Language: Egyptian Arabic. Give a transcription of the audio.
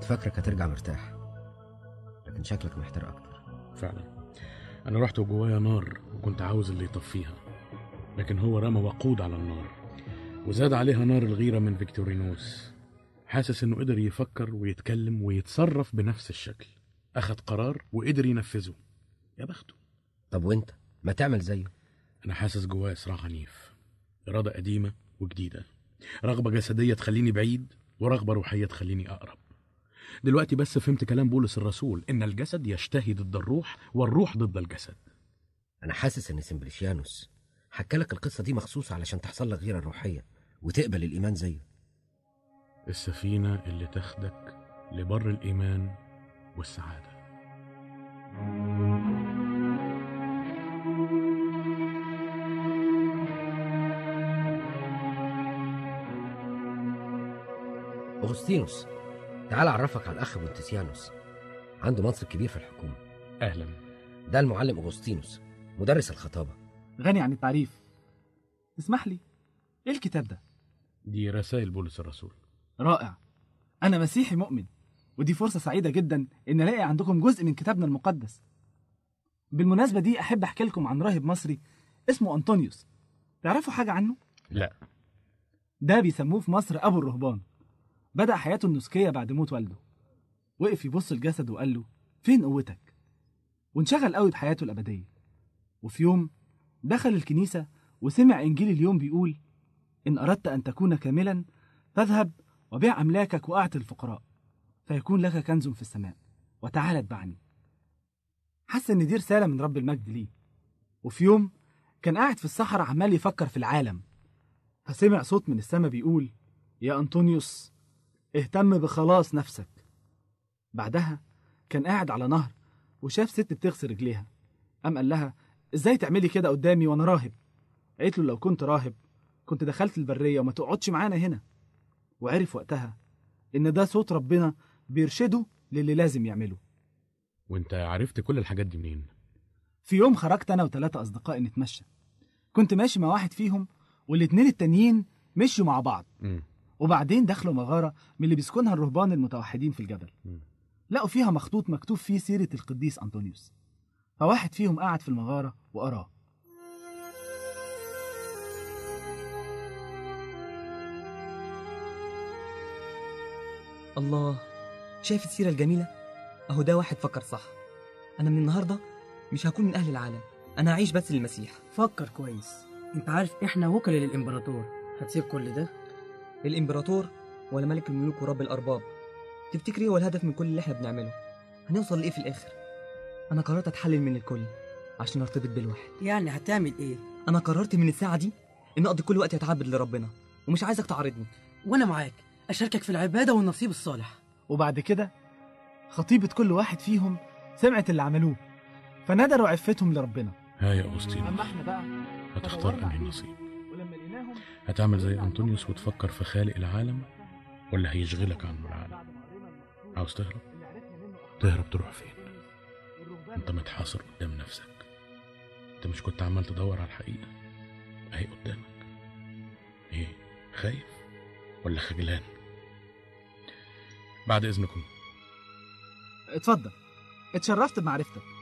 كنت فاكرك هترجع مرتاح لكن شكلك محتار اكتر فعلا انا رحت وجوايا نار وكنت عاوز اللي يطفيها لكن هو رمى وقود على النار وزاد عليها نار الغيرة من فيكتورينوس حاسس انه قدر يفكر ويتكلم ويتصرف بنفس الشكل اخد قرار وقدر ينفذه يا بخته طب وانت ما تعمل زيه انا حاسس جوايا صراع عنيف اراده قديمه وجديده رغبه جسديه تخليني بعيد ورغبه روحيه تخليني اقرب دلوقتي بس فهمت كلام بولس الرسول ان الجسد يشتهي ضد الروح والروح ضد الجسد انا حاسس ان سمبليشيانوس حكالك القصه دي مخصوص علشان تحصل لك غيره روحيه وتقبل الايمان زيه السفينه اللي تاخدك لبر الايمان والسعاده اغسطينوس تعال اعرفك على الاخ بونتسيانوس عنده منصب كبير في الحكومه اهلا ده المعلم اغسطينوس مدرس الخطابه غني عن التعريف اسمح لي ايه الكتاب ده دي رسائل بولس الرسول رائع انا مسيحي مؤمن ودي فرصه سعيده جدا ان الاقي عندكم جزء من كتابنا المقدس بالمناسبه دي احب احكي لكم عن راهب مصري اسمه انطونيوس تعرفوا حاجه عنه لا ده بيسموه في مصر ابو الرهبان بدا حياته النسكيه بعد موت والده وقف يبص لجسد وقال له فين قوتك وانشغل قوي بحياته الابديه وفي يوم دخل الكنيسه وسمع انجيل اليوم بيقول ان اردت ان تكون كاملا فاذهب وبيع املاكك واعط الفقراء فيكون لك كنز في السماء وتعال اتبعني حس ان دي رساله من رب المجد ليه وفي يوم كان قاعد في الصحراء عمال يفكر في العالم فسمع صوت من السماء بيقول يا أنطونيوس اهتم بخلاص نفسك بعدها كان قاعد على نهر وشاف ست بتغسل رجليها قام قال لها ازاي تعملي كده قدامي وانا راهب قالت له لو كنت راهب كنت دخلت البرية وما تقعدش معانا هنا وعرف وقتها ان ده صوت ربنا بيرشده للي لازم يعمله وانت عرفت كل الحاجات دي منين في يوم خرجت انا وثلاثة اصدقائي نتمشى كنت ماشي مع واحد فيهم والاتنين التانيين مشوا مع بعض مم. وبعدين دخلوا مغارة من اللي بيسكنها الرهبان المتوحدين في الجبل مم. لقوا فيها مخطوط مكتوب فيه سيرة القديس أنطونيوس فواحد فيهم قعد في المغارة وقراه الله شايف السيرة الجميلة؟ أهو ده واحد فكر صح أنا من النهاردة مش هكون من أهل العالم أنا هعيش بس للمسيح فكر كويس انت عارف احنا وكلاء للامبراطور هتسيب كل ده الإمبراطور ولا ملك الملوك ورب الأرباب تفتكري هو الهدف من كل اللي احنا بنعمله هنوصل لإيه في الآخر أنا قررت أتحلل من الكل عشان أرتبط بالواحد يعني هتعمل ايه أنا قررت من الساعة دي إن أقضي كل وقتي أتعبد لربنا ومش عايزك تعارضني وانا معاك اشاركك في العباده والنصيب الصالح وبعد كده خطيبة كل واحد فيهم سمعت اللي عملوه فندروا عفتهم لربنا ها يا أغسطينوس أما احنا بقى هتختار فدورنا أنهي عليهم. نصيب ولما لقيناهم هتعمل زي أنطونيوس وتفكر في خالق العالم ولا هيشغلك عنه العالم عاوز تهرب تهرب تروح فين انت متحاصر قدام نفسك انت مش كنت عمال تدور على الحقيقة اهي قدامك ايه خايف ولا خجلان بعد اذنكم اتفضل اتشرفت بمعرفتك